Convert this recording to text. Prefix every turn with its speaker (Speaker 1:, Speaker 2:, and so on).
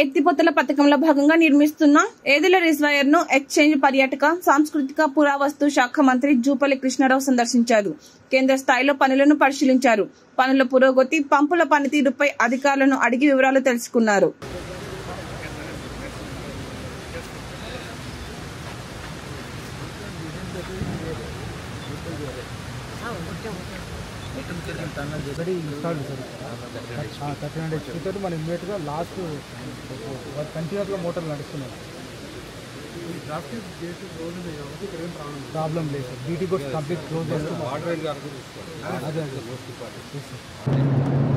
Speaker 1: ఎత్తిపోతల పథకంలో భాగంగా నిర్మిస్తున్న ఏదుల రిజర్వాయర్ ను ఎక్స్చేంజ్ పర్యాటక సాంస్కృతిక పురావస్తు శాఖ మంత్రి జూపల్లి కృష్ణారావు సందర్శించారు కేంద్ర స్థాయిలో పనులను పరిశీలించారు పనుల పురోగతి పంపుల పనితీరుపై అధికారులను అడిగి వివరాలు తెలుసుకున్నారు
Speaker 2: already installed sir thirty hundred HP మనం ఇమ్మీడియట్గా లాస్ట్ కంటిన్యూస్గా మోటార్లు నడుస్తున్నాయి ప్రాబ్లం లేదు సార్ బీటీ కూడా కంప్లీట్ క్లోజ్ చేస్తున్నాం అదే అదే